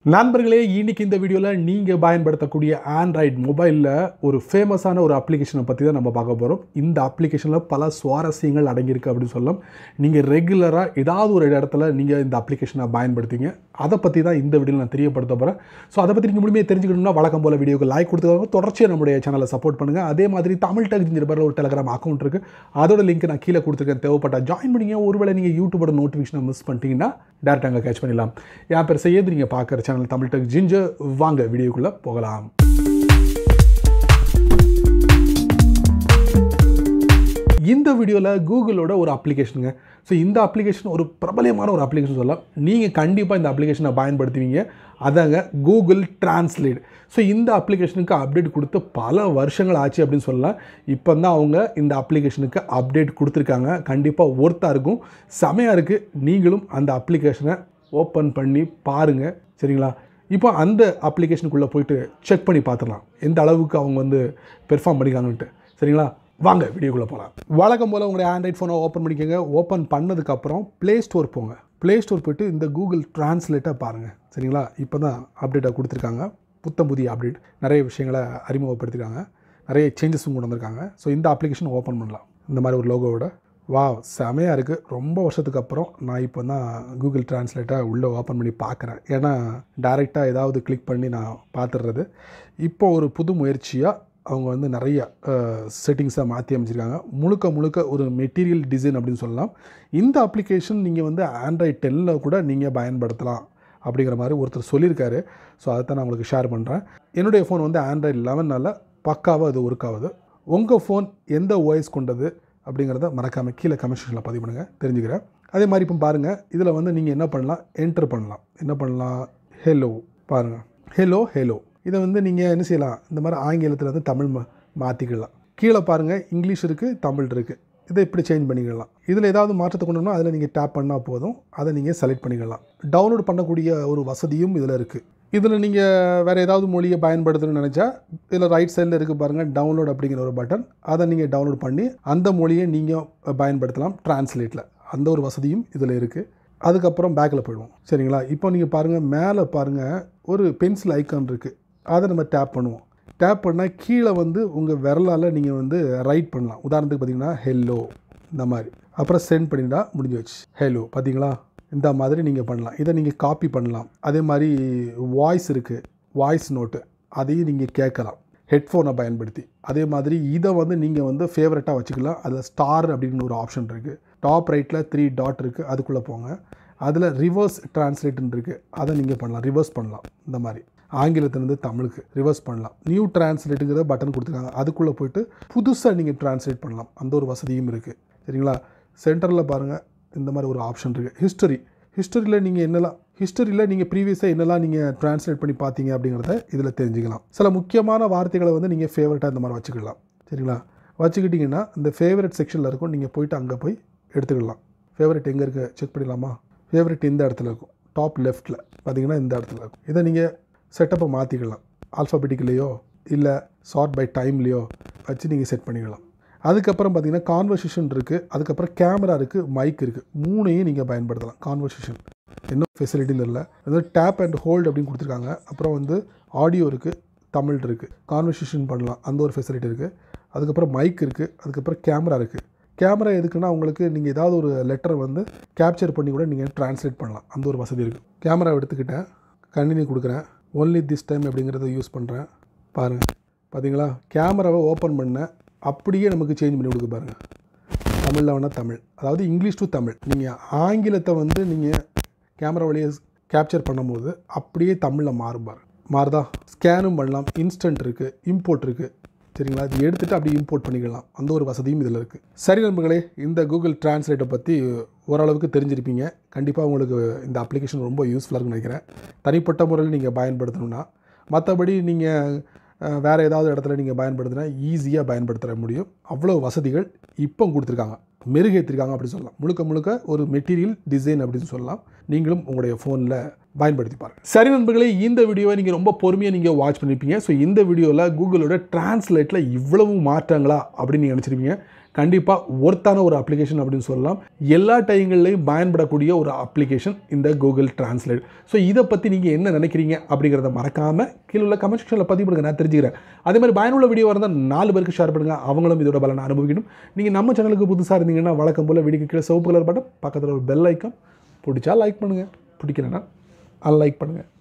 நண்பர்களே இன்னைக்கு இந்த வீடியோவில் நீங்கள் பயன்படுத்தக்கூடிய ஆண்ட்ராய்டு மொபைலில் ஒரு ஃபேமஸான ஒரு அப்ளிகேஷனை பற்றி தான் நம்ம பார்க்க போகிறோம் இந்த அப்ளிகேஷனில் பல சுவாரஸ்யங்கள் அடங்கியிருக்கு அப்படின்னு சொல்லலாம் நீங்கள் ரெகுலராக ஏதாவது ஒரு இடத்துல நீங்கள் இந்த அப்ளிகேஷனை பயன்படுத்திங்க அதை பற்றி தான் இந்த வீடியோவில் நான் தெரியப்படுத்த போகிறேன் ஸோ அதை பற்றி நீங்கள் முழுமையாக தெரிஞ்சுக்கணும்னா வழக்கம் போல் வீடியோக்கு லைக் கொடுத்துக்கோங்க தொடர்ச்சியாக நம்முடைய சேனலை சப்போர்ட் பண்ணுங்கள் அதே மாதிரி தமிழ் டெக் ஜிஞ்சர் பேரில் ஒரு டெலகிராம் அக்கௌண்ட் இருக்குது அதோட லிங்க் நான் கீழே கொடுத்துருக்கேன் தேவைப்பட்டா ஜாயின் பண்ணிங்க ஒருவேளை நீங்கள் யூடியூபோட நோட்டிஃபிகேஷனை மிஸ் பண்ணிட்டீங்கன்னா டேரெக்டாக அங்கே கேட்ச் பண்ணிடலாம் என் பேர் செய்யது நீங்கள் பார்க்குற சேனல் தமிழ் டெக் ஜிஞ்சர் வாங்க வீடியோக்குள்ளே போகலாம் இந்த வீடியோவில் கூகுளோட ஒரு அப்ளிகேஷனுங்க ஸோ இந்த அப்ளிகேஷன் ஒரு பிரபலமான ஒரு அப்ளிகேஷன் சொல்லலாம் நீங்கள் கண்டிப்பாக இந்த அப்ளிகேஷனை பயன்படுத்துவீங்க அதாங்க கூகுள் டிரான்ஸ்லேட் ஸோ இந்த அப்ளிகேஷனுக்கு அப்டேட் கொடுத்து பல வருஷங்கள் ஆச்சு அப்படின்னு சொல்லலாம் இப்போ தான் அவங்க இந்த அப்ளிகேஷனுக்கு அப்டேட் கொடுத்துருக்காங்க கண்டிப்பாக ஒர்த்தாக இருக்கும் செமையாக இருக்குது நீங்களும் அந்த அப்ளிகேஷனை ஓப்பன் பண்ணி பாருங்கள் சரிங்களா இப்போ அந்த அப்ளிகேஷனுக்குள்ளே போயிட்டு செக் பண்ணி பார்த்துடலாம் எந்த அளவுக்கு அவங்க வந்து பெர்ஃபார்ம் பண்ணிக்காங்கன்ட்டு சரிங்களா வாங்க வீடியோக்குள்ளே போகலாம் வழக்கம் போல் உங்களுடைய ஆண்ட்ராய்ட் ஃபோனை ஓப்பன் பண்ணிக்கோங்க ஓப்பன் பண்ணதுக்கப்புறம் ப்ளே ஸ்டோர் போங்க ப்ளே ஸ்டோர் போயிட்டு இந்த கூகுள் டிரான்ஸ்லேட்டை பாருங்கள் சரிங்களா இப்போ தான் அப்டேட்டாக கொடுத்துருக்காங்க புத்தம் புதிய அப்டேட் நிறைய விஷயங்களை அறிமுகப்படுத்திருக்காங்க நிறைய சேஞ்சஸும் கொண்டு வந்திருக்காங்க ஸோ இந்த அப்ளிகேஷன் ஓப்பன் பண்ணலாம் இந்த மாதிரி ஒரு லோகோவோட வா செமையாக இருக்குது ரொம்ப வருஷத்துக்கு அப்புறம் நான் இப்போ தான் கூகுள் டிரான்ஸ்லேட்டை உள்ளே ஓப்பன் பண்ணி பார்க்குறேன் ஏன்னா டைரெக்டாக ஏதாவது கிளிக் பண்ணி நான் பார்த்துடுறது இப்போ ஒரு புது முயற்சியாக அவங்க வந்து நிறைய செட்டிங்ஸை மாற்றி அமைச்சிருக்காங்க முழுக்க முழுக்க ஒரு மெட்டீரியல் டிசைன் அப்படின்னு சொல்லலாம் இந்த அப்ளிகேஷன் நீங்கள் வந்து ஆண்ட்ராய்ட் டென்னில் கூட நீங்கள் பயன்படுத்தலாம் அப்படிங்கிற மாதிரி ஒருத்தர் சொல்லியிருக்காரு ஸோ அதை தான் நான் உங்களுக்கு ஷேர் பண்ணுறேன் என்னுடைய ஃபோன் வந்து ஆண்ட்ராய்டு லெவனால் பக்காவாக அது ஒர்க் ஆகுது உங்கள் ஃபோன் எந்த ஓஎஸ் கொண்டது அப்படிங்கிறத மறக்காமல் கீழே கமெண்ட் செக்ஷனில் பதிவு பண்ணுங்கள் தெரிஞ்சுக்கிறேன் அதே மாதிரி இப்போ பாருங்கள் இதில் வந்து நீங்கள் என்ன பண்ணலாம் என்டர் பண்ணலாம் என்ன பண்ணலாம் ஹெலோ பாருங்கள் ஹெலோ ஹெலோ இதை வந்து நீங்கள் என்ன செய்யலாம் இந்த மாதிரி ஆங்கிலத்தில் வந்து தமிழ் மா மாற்றிக்கலாம் கீழே பாருங்கள் இங்கிலீஷ் இருக்குது தமிழ் இருக்குது இதை இப்படி சேஞ்ச் பண்ணிக்கலாம் இதில் ஏதாவது மாற்றத்தை கொண்டு வரணும் அதில் நீங்கள் டேப் பண்ணால் போதும் அதை நீங்கள் செலக்ட் பண்ணிக்கலாம் டவுன்லோட் பண்ணக்கூடிய ஒரு வசதியும் இதில் இருக்குது இதில் நீங்கள் வேறு ஏதாவது மொழியை பயன்படுத்தணும்னு நினச்சா இதில் ரைட் சைடில் இருக்குது பாருங்கள் டவுன்லோட் அப்படிங்கிற ஒரு பட்டன் அதை நீங்கள் டவுன்லோட் பண்ணி அந்த மொழியை நீங்கள் பயன்படுத்தலாம் டிரான்ஸ்லேட்டில் அந்த ஒரு வசதியும் இதில் இருக்குது அதுக்கப்புறம் பேக்கில் போயிடுவோம் சரிங்களா இப்போ நீங்கள் பாருங்கள் மேலே பாருங்கள் ஒரு பென்சில் ஐக்கான் இருக்குது அதை நம்ம டேப் பண்ணுவோம் டேப் பண்ணால் கீழே வந்து உங்கள் விரலால் நீங்கள் வந்து ரைட் பண்ணலாம் உதாரணத்துக்கு பார்த்தீங்கன்னா ஹெல்லோ இந்த மாதிரி அப்புறம் சென்ட் பண்ணிட்டா முடிஞ்சு வச்சு ஹெலோ பார்த்தீங்களா இந்த மாதிரி நீங்கள் பண்ணலாம் இதை நீங்கள் காப்பி பண்ணலாம் அதே மாதிரி வாய்ஸ் இருக்குது வாய்ஸ் நோட்டு அதையும் நீங்கள் கேட்கலாம் ஹெட்ஃபோனை பயன்படுத்தி அதே மாதிரி இதை வந்து நீங்கள் வந்து ஃபேவரட்டாக வச்சுக்கலாம் அதில் ஸ்டார் அப்படின்னு ஒரு ஆப்ஷன் இருக்குது டாப் ரைட்டில் த்ரீ டாட் இருக்குது அதுக்குள்ளே போங்க அதில் ரிவர்ஸ் டிரான்ஸ்லேட்னு இருக்குது அதை நீங்கள் பண்ணலாம் ரிவர்ஸ் பண்ணலாம் இந்த மாதிரி ஆங்கிலத்திலேருந்து தமிழுக்கு ரிவர்ஸ் பண்ணலாம் நியூ டிரான்ஸ்லேட்டுங்கிற பட்டன் கொடுத்துருக்காங்க அதுக்குள்ளே போயிட்டு புதுசாக நீங்கள் டிரான்ஸ்லேட் பண்ணலாம் அந்த ஒரு வசதியும் இருக்குது சரிங்களா சென்டரில் பாருங்கள் இந்த மாதிரி ஒரு ஆப்ஷன் இருக்குது ஹிஸ்டரி ஹிஸ்டரியில் நீங்கள் என்னெல்லாம் ஹிஸ்டரியில் நீங்கள் ப்ரீவியஸாக என்னெல்லாம் நீங்கள் டிரான்ஸ்லேட் பண்ணி பார்த்தீங்க அப்படிங்கிறத இதில் தெரிஞ்சுக்கலாம் சில முக்கியமான வார்த்தைகளை வந்து நீங்கள் ஃபேவரட்டாக இந்த மாதிரி வச்சுக்கலாம் சரிங்களா வச்சுக்கிட்டிங்கன்னா இந்த ஃபேவரட் செக்ஷனில் இருக்கும் நீங்கள் போயிட்டு அங்கே போய் எடுத்துக்கலாம் ஃபேவரட் எங்கே இருக்குது செக் பண்ணிடலாமா ஃபேவரட் இந்த இடத்துல இருக்கும் டாப் லெஃப்ட்டில் பார்த்தீங்கன்னா இந்த இடத்துல இருக்கும் இதை நீங்கள் செட்டப்பை மாற்றிக்கலாம் ஆல்ஃபாபெட்டிக்லேயோ இல்லை ஷார்ட் பை டைம்லேயோ வச்சு நீங்கள் செட் பண்ணிக்கலாம் அதுக்கப்புறம் பார்த்தீங்கன்னா கான்வர்சேஷன் இருக்குது அதுக்கப்புறம் கேமரா இருக்குது மைக் இருக்குது மூணையும் நீங்கள் பயன்படுத்தலாம் கான்வர்சேஷன் என்ன ஃபெசிலிட்டின்னு தெரியல அது டேப் அண்ட் ஹோல்டு அப்படின்னு கொடுத்துருக்காங்க அப்புறம் வந்து ஆடியோ இருக்குது தமிழ் இருக்குது கான்வர்சேஷன் பண்ணலாம் அந்த ஒரு ஃபெசிலிட்டி இருக்குது அதுக்கப்புறம் மைக் இருக்குது அதுக்கப்புறம் கேமரா இருக்குது கேமரா எதுக்குன்னா உங்களுக்கு நீங்கள் ஏதாவது ஒரு லெட்டரை வந்து கேப்சர் பண்ணி கூட நீங்கள் ட்ரான்ஸ்லேட் பண்ணலாம் அந்த ஒரு வசதி இருக்குது கேமரா எடுத்துக்கிட்டேன் கண்டினியூ கொடுக்குறேன் ஒன்லி திஸ் டைம் அப்படிங்கிறத யூஸ் பண்ணுறேன் பாருங்கள் பார்த்தீங்களா கேமராவை ஓப்பன் பண்ணேன் அப்படியே நமக்கு சேஞ்ச் பண்ணி கொடுக்க பாருங்கள் தமிழில் வேணால் தமிழ் அதாவது இங்கிலீஷ் டு தமிழ் நீங்கள் ஆங்கிலத்தை வந்து நீங்கள் கேமரா வழியை கேப்சர் பண்ணும்போது அப்படியே தமிழில் மாறுபார் மாறுதா ஸ்கேனும் பண்ணலாம் இன்ஸ்டன்ட் இருக்குது இம்போர்ட் இருக்குது சரிங்களா இது எடுத்துகிட்டு அப்படியே இம்போர்ட் பண்ணிக்கலாம் அந்த ஒரு வசதியும் இதில் இருக்குது சரி நண்பர்களே இந்த கூகுள் டிரான்ஸ்லேட்டை பற்றி ஓரளவுக்கு தெரிஞ்சிருப்பீங்க கண்டிப்பாக உங்களுக்கு இந்த அப்ளிகேஷன் ரொம்ப யூஸ்ஃபுல்லாக இருக்குன்னு நினைக்கிறேன் தனிப்பட்ட முறையில் நீங்கள் பயன்படுத்தணும்னா மற்றபடி நீங்கள் வேறு ஏதாவது இடத்துல நீங்கள் பயன்படுத்தினா ஈஸியாக பயன்படுத்த முடியும் அவ்வளோ வசதிகள் இப்போ கொடுத்துருக்காங்க மெருகேற்றிருக்காங்க அப்படின்னு சொல்லலாம் முழுக்க முழுக்க ஒரு மெட்டீரியல் டிசைன் அப்படின்னு சொல்லலாம் நீங்களும் உங்களுடைய ஃபோனில் பயன்படுத்தி பாருங்கள் சரி நண்பர்களே இந்த வீடியோவை நீங்கள் ரொம்ப பொறுமையாக நீங்கள் வாட்ச் பண்ணியிருப்பீங்க ஸோ இந்த வீடியோவில் கூகுளோட டிரான்ஸ்லேட்டில் இவ்வளவு மாற்றங்களா அப்படின்னு நீங்கள் நினச்சிருப்பீங்க கண்டிப்பாக ஒர்த்தான ஒரு அப்ளிகேஷன் அப்படின்னு சொல்லலாம் எல்லா டைங்கள்லையும் பயன்படக்கூடிய ஒரு அப்ளிகேஷன் இந்த கூகுள் டிரான்ஸ்லேட் ஸோ இதை பற்றி நீங்கள் என்ன நினைக்கிறீங்க அப்படிங்கிறத மறக்காமல் கீழே உள்ள கமெண்ட் செக்ஷனில் பதிவு பண்ணுங்க நான் தெரிஞ்சுக்கிறேன் அதே மாதிரி பயனுள்ள வீடியோ இருந்தால் நாலு பேருக்கு ஷேர் பண்ணுங்கள் அவங்களும் இதோட பலனை அனுபவிக்கணும் நீங்கள் நம்ம சேனலுக்கு புதுசாக இருந்தீங்கன்னா வழக்கம் போல் வீடியோக்கு கீழே சிவப்பு கலர் பட்டன் பக்கத்தில் ஒரு பெல் ஐக்கான் பிடிச்சா லைக் பண்ணுங்கள் பிடிக்கலன்னா அன்லைக் பண்ணுங்கள்